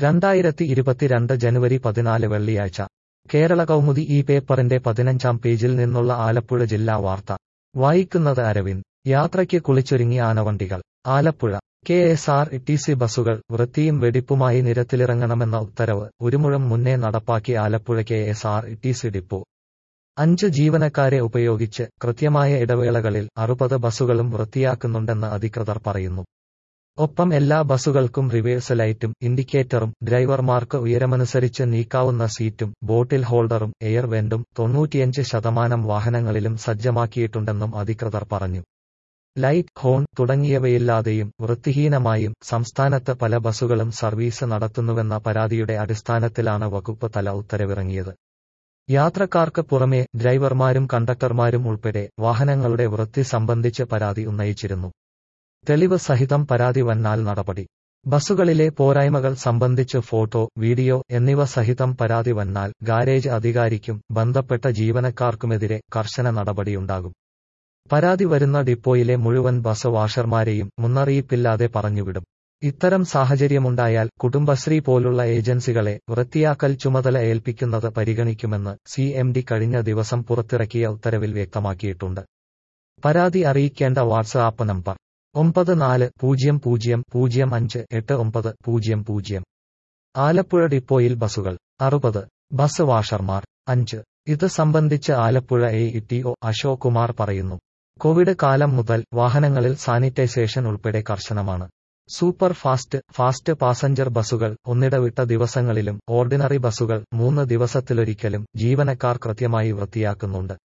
രണ്ടായിരത്തി ഇരുപത്തിരണ്ട് ജനുവരി പതിനാല് വെള്ളിയാഴ്ച കേരള കൗമുദി ഈ പേപ്പറിന്റെ പതിനഞ്ചാം പേജിൽ നിന്നുള്ള ആലപ്പുഴ ജില്ലാ വാർത്ത വായിക്കുന്നത് അരവിന്ദ് യാത്രയ്ക്ക് കുളിച്ചൊരുങ്ങി ആനവണ്ടികൾ Alappuzha K S R T C ബസുകൾ വൃത്തിയും വെടിപ്പുമായി നിരത്തിലിറങ്ങണമെന്ന ഉത്തരവ് ഒരു മുഴം മുന്നേ നടപ്പാക്കി Alappuzha K S R T C depot അഞ്ച് ജീവനക്കാരെ ഉപയോഗിച്ച് കൃത്യമായ ഇടവേളകളിൽ അറുപത് ബസുകളും വൃത്തിയാക്കുന്നുണ്ടെന്ന് അധികൃതർ പറയുന്നു ഒപ്പം എല്ലാ ബസുകൾക്കും റിവേഴ്സ് ലൈറ്റും ഇൻഡിക്കേറ്ററും ഡ്രൈവർമാർക്ക് ഉയരമനുസരിച്ച് നീക്കാവുന്ന സീറ്റും ബോട്ടിൽ ഹോൾഡറും എയർ വെന്റും തൊണ്ണൂറ്റിയഞ്ച് ശതമാനം വാഹനങ്ങളിലും സജ്ജമാക്കിയിട്ടുണ്ടെന്നും അധികൃതർ പറഞ്ഞു ലൈറ്റ് ഹോൺ തുടങ്ങിയവയില്ലാതെയും വൃത്തിഹീനമായും സംസ്ഥാനത്ത് പല ബസുകളും സർവീസ് നടത്തുന്നുവെന്ന പരാതിയുടെ അടിസ്ഥാനത്തിലാണ് വകുപ്പ് തല ഉത്തരവിറങ്ങിയത് യാത്രക്കാർക്ക് പുറമെ ഡ്രൈവർമാരും കണ്ടക്ടർമാരും ഉൾപ്പെടെ വാഹനങ്ങളുടെ വൃത്തി സംബന്ധിച്ച് പരാതി ഉന്നയിച്ചിരുന്നു തെളിവ് സഹിതം പരാതി വന്നാൽ നടപടി ബസുകളിലെ പോരായ്മകൾ സംബന്ധിച്ച് ഫോട്ടോ വീഡിയോ എന്നിവ സഹിതം പരാതി വന്നാൽ ഗാരേജ് അധികാരിക്കും ബന്ധപ്പെട്ട ജീവനക്കാർക്കുമെതിരെ കർശന നടപടിയുണ്ടാകും പരാതി വരുന്ന ഡിപ്പോയിലെ മുഴുവൻ ബസ് വാഷർമാരെയും മുന്നറിയിപ്പില്ലാതെ പറഞ്ഞുവിടും ഇത്തരം സാഹചര്യമുണ്ടായാൽ കുടുംബശ്രീ പോലുള്ള ഏജൻസികളെ വൃത്തിയാക്കൽ ചുമതല ഏൽപ്പിക്കുന്നത് പരിഗണിക്കുമെന്ന് സി എം ഡി കഴിഞ്ഞ ദിവസം പുറത്തിറക്കിയ ഉത്തരവിൽ വ്യക്തമാക്കിയിട്ടുണ്ട് പരാതി അറിയിക്കേണ്ട വാട്സ്ആപ്പ് നമ്പർ ഒമ്പത് നാല് പൂജ്യം പൂജ്യം പൂജ്യം അഞ്ച് എട്ട് ഒമ്പത് പൂജ്യം പൂജ്യം ആലപ്പുഴ ഡിപ്പോയിൽ ബസുകൾ അറുപത് ബസ് വാഷർമാർ അഞ്ച് ഇത് സംബന്ധിച്ച് Alappuzha A T O Ashok Kumar പറയുന്നു കോവിഡ് കാലം മുതൽ വാഹനങ്ങളിൽ സാനിറ്റൈസേഷൻ ഉൾപ്പെടെ കർശനമാണ് സൂപ്പർ ഫാസ്റ്റ് ഫാസ്റ്റ് പാസഞ്ചർ ബസുകൾ ഒന്നിടവിട്ട ദിവസങ്ങളിലും ഓർഡിനറി ബസുകൾ മൂന്ന് ദിവസത്തിലൊരിക്കലും ജീവനക്കാർ കൃത്യമായി വൃത്തിയാക്കുന്നുണ്ട്